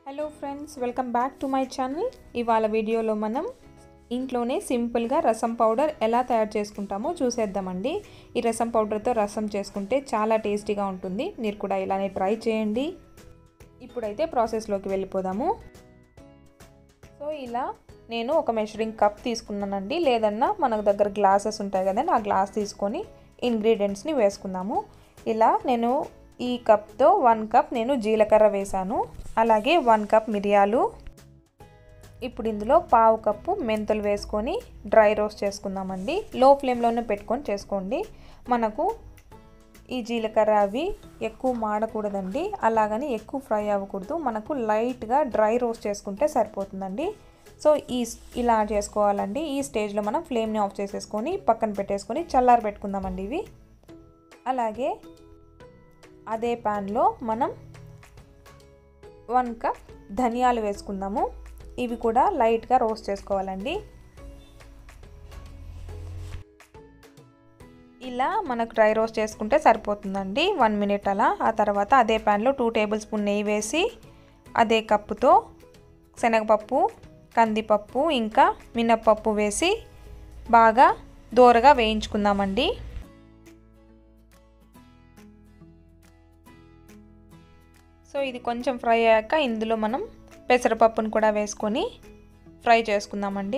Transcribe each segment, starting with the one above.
hello friends welcome back to my channel ఇవాళ వీడియోలో మనం ఇంట్లోనే సింపుల్గా రసం పౌడర్ ఎలా తయారు చేసుకుంటామో చూసేద్దామండి ఈ రసం పౌడర్తో రసం చేసుకుంటే చాలా టేస్టీగా ఉంటుంది మీరు కూడా ఇలానే ట్రై చేయండి ఇప్పుడైతే ప్రాసెస్లోకి వెళ్ళిపోదాము సో ఇలా నేను ఒక మెషరింగ్ కప్ తీసుకున్నానండి లేదన్నా మన దగ్గర గ్లాసెస్ ఉంటాయి కదండి ఆ గ్లాస్ తీసుకొని ఇంగ్రీడియంట్స్ని వేసుకుందాము ఇలా నేను ఈ కప్తో వన్ కప్ నేను జీలకర్ర వేశాను అలాగే వన్ కప్ మిరియాలు ఇప్పుడు ఇందులో పావు కప్పు మెంతులు వేసుకొని డ్రై రోస్ట్ చేసుకుందామండి లో ఫ్లేమ్లోనే పెట్టుకొని చేసుకోండి మనకు ఈ జీలకర్ర అవి ఎక్కువ మాడకూడదండి అలాగని ఎక్కువ ఫ్రై అవ్వకూడదు మనకు లైట్గా డ్రై రోస్ట్ చేసుకుంటే సరిపోతుందండి సో ఈ ఇలా చేసుకోవాలండి ఈ స్టేజ్లో మనం ఫ్లేమ్ని ఆఫ్ చేసేసుకొని పక్కన పెట్టేసుకొని చల్లారి పెట్టుకుందామండి ఇవి అలాగే అదే ప్యాన్లో మనం వన్ కప్ ధనియాలు వేసుకుందాము ఇవి కూడా లైట్గా రోస్ట్ చేసుకోవాలండి ఇలా మనకు డ్రై రోస్ట్ చేసుకుంటే సరిపోతుందండి వన్ మినిట్ అలా ఆ తర్వాత అదే ప్యాన్లో టూ టేబుల్ స్పూన్ నెయ్యి వేసి అదే కప్పుతో శనగపప్పు కందిపప్పు ఇంకా మినప్పప్పు వేసి బాగా దోరగా వేయించుకుందామండి సో ఇది కొంచెం ఫ్రై అయ్యాక ఇందులో మనం పెసరపప్పును కూడా వేసుకొని ఫ్రై చేసుకుందామండి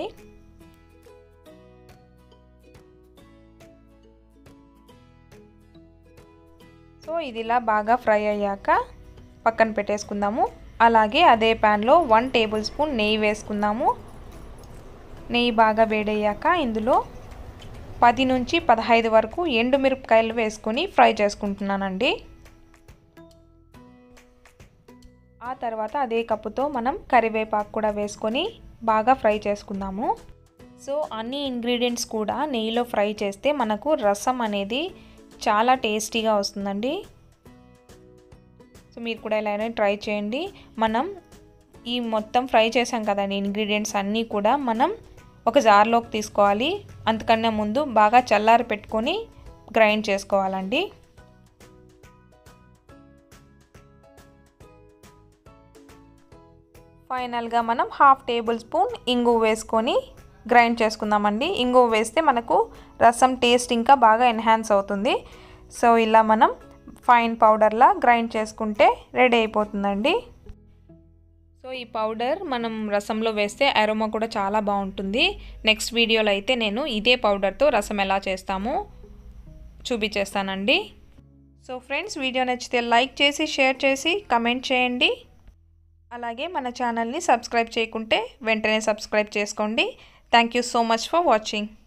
సో ఇది ఇలా బాగా ఫ్రై అయ్యాక పక్కన పెట్టేసుకుందాము అలాగే అదే ప్యాన్లో వన్ టేబుల్ స్పూన్ నెయ్యి వేసుకుందాము నెయ్యి బాగా వేడయ్యాక ఇందులో పది నుంచి పదహైదు వరకు ఎండుమిరపకాయలు వేసుకొని ఫ్రై చేసుకుంటున్నానండి ఆ తర్వాత అదే కప్పుతో మనం కరివేపాకు కూడా వేసుకొని బాగా ఫ్రై చేసుకుందాము సో అన్ని ఇంగ్రీడియంట్స్ కూడా నెయ్యిలో ఫ్రై చేస్తే మనకు రసం అనేది చాలా టేస్టీగా వస్తుందండి సో మీరు కూడా ఇలానే ట్రై చేయండి మనం ఈ మొత్తం ఫ్రై చేసాం కదండి ఇంగ్రీడియంట్స్ అన్నీ కూడా మనం ఒక జార్లోకి తీసుకోవాలి అంతకన్నా ముందు బాగా చల్లారి పెట్టుకొని గ్రైండ్ చేసుకోవాలండి ఫైనల్గా మనం హాఫ్ టేబుల్ స్పూన్ ఇంగు వేసుకొని గ్రైండ్ చేసుకుందామండి ఇంగు వేస్తే మనకు రసం టేస్ట్ ఇంకా బాగా ఎన్హాన్స్ అవుతుంది సో ఇలా మనం ఫైన్ పౌడర్లా గ్రైండ్ చేసుకుంటే రెడీ అయిపోతుందండి సో ఈ పౌడర్ మనం రసంలో వేస్తే అరోమా కూడా చాలా బాగుంటుంది నెక్స్ట్ వీడియోలో అయితే నేను ఇదే పౌడర్తో రసం ఎలా చేస్తామో చూపించేస్తానండి సో ఫ్రెండ్స్ వీడియో నచ్చితే లైక్ చేసి షేర్ చేసి కమెంట్ చేయండి అలాగే మన ఛానల్ని సబ్స్క్రైబ్ చేయకుంటే వెంటనే సబ్స్క్రైబ్ చేసుకోండి thank you so much for watching